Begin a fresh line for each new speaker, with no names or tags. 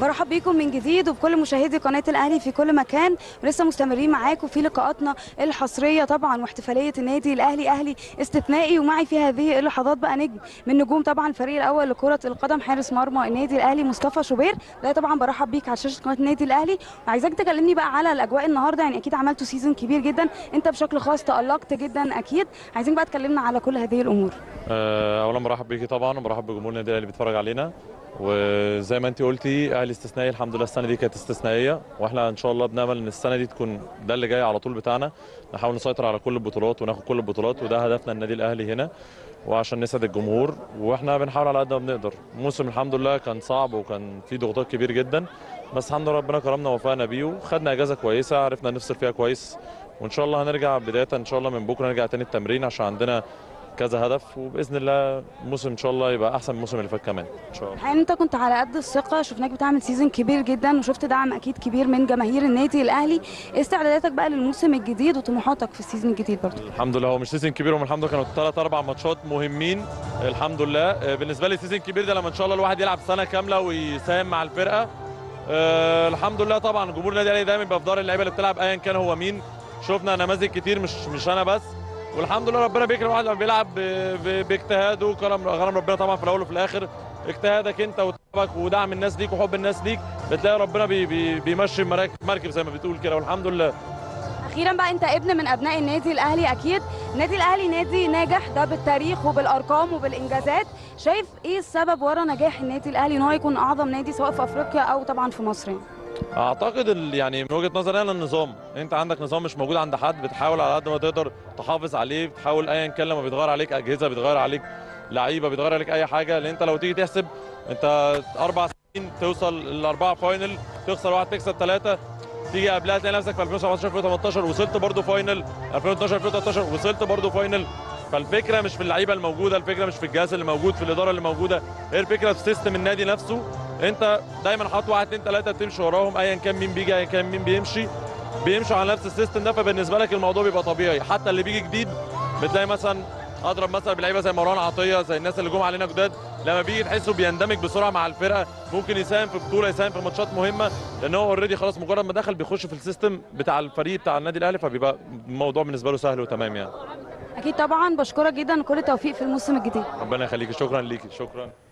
برحب بيكم من جديد وبكل مشاهدي قناه الاهلي في كل مكان ولسه مستمرين معاكم في لقاءاتنا الحصريه طبعا واحتفاليه النادي الاهلي اهلي استثنائي ومعي في هذه اللحظات بقى نجم من نجوم طبعا الفريق الاول لكره القدم حارس مرمى النادي الاهلي مصطفى شوبير ده طبعا برحب بيك على شاشه قناه النادي الاهلي وعايزاك تكلمني بقى على الاجواء النهارده يعني اكيد عملتوا سيزون كبير جدا انت بشكل خاص تالقت جدا اكيد عايزين بقى تكلمنا على كل هذه الامور
آه، اولا برحب بيكي طبعا وبرحب بجمهور النادي الاهلي اللي بيتفرج علينا وزي ما انت قلتي اهلي استثنائي الحمد لله السنه دي كانت استثنائيه واحنا ان شاء الله بنامل ان السنه دي تكون ده اللي جاي على طول بتاعنا نحاول نسيطر على كل البطولات وناخد كل البطولات وده هدفنا النادي الاهلي هنا وعشان نسعد الجمهور واحنا بنحاول على قد ما بنقدر الموسم الحمد لله كان صعب وكان فيه ضغوطات كبير جدا بس الحمد لله ربنا كرمنا ووفقنا بيه وخدنا اجازه كويسه عرفنا نفصل فيها كويس وان شاء الله هنرجع بدايه ان شاء الله من بكره نرجع تاني التمرين عشان عندنا كذا هدف وباذن الله الموسم ان شاء الله يبقى احسن من الموسم اللي فات كمان ان شاء الله
الحقيقه انت كنت على قد الثقه شفناك بتعمل سيزون كبير جدا وشفت دعم اكيد كبير من جماهير النادي الاهلي إيه استعداداتك بقى للموسم الجديد وطموحاتك في السيزون الجديد برضه
الحمد لله هو مش سيزون كبير هم الحمد لله كانوا ثلاث اربع ماتشات مهمين الحمد لله آه، بالنسبه لي سيزون كبير ده لما ان شاء الله الواحد يلعب سنه كامله ويساهم مع الفرقه آه، الحمد لله طبعا جمهور النادي الاهلي دايما بيبقى في دار اللعيبه اللي بتلعب ايا كان هو مين شفنا نماذج كتير مش مش انا بس والحمد لله ربنا بيكرم الواحد لما بيلعب ب- ب- باجتهاده وكرم غرام ربنا طبعا في الاول وفي الاخر اجتهادك انت وتعبك ودعم الناس ليك وحب الناس ليك بتلاقي ربنا بي بي بيمشي مراكب مركب زي ما بتقول كده والحمد لله
اخيرا بقى انت ابن من ابناء النادي الاهلي اكيد النادي الاهلي نادي ناجح ده بالتاريخ وبالارقام وبالانجازات شايف ايه السبب ورا نجاح النادي الاهلي ان هو يكون اعظم نادي سواء في افريقيا او طبعا في مصر يعني
اعتقد ال- يعني من وجهه نظري انا النظام انت عندك نظام مش موجود عند حد بتحاول على قد ما تقدر تحافظ عليه بتحاول ايا كان لما بيتغير عليك اجهزه بيتغير عليك لعيبه بيتغير عليك اي حاجه لان انت لو تيجي تحسب انت اربع سنين توصل الاربعه فاينل تخسر واحد تكسب ثلاثه تيجي قبلها تلاقي نفسك في 2017 2018 وصلت برضه فاينل 2012 2013 وصلت برضه فاينل فالفكره مش في اللعيبه الموجوده الفكره مش في الجهاز اللي موجود في الاداره اللي موجوده هي الفكره في سيستم النادي نفسه انت دايما حاطط واحد اثنين ثلاثه بتمشي وراهم ايا كان مين بيجي ايا كان مين بيمشي بيمشوا على نفس السيستم ده فبالنسبه لك الموضوع بيبقى طبيعي حتى اللي بيجي جديد بتلاقي مثلا اضرب مثلا بلعيبه زي مروان عطيه زي الناس اللي جم علينا جداد لما بيجي تحسه بيندمج بسرعه مع الفرقه ممكن يساهم في بطوله يساهم في ماتشات مهمه لان هو اوريدي خلاص مجرد ما دخل بيخش في السيستم بتاع الفريق بتاع النادي الاهلي فبيبقى الموضوع بالنسبه له سهل وتمام يعني
اكيد طبعا بشكرك جدا وكل التوفيق في الموسم الجديد
ربنا يخليكي شكرا ليكي شكرا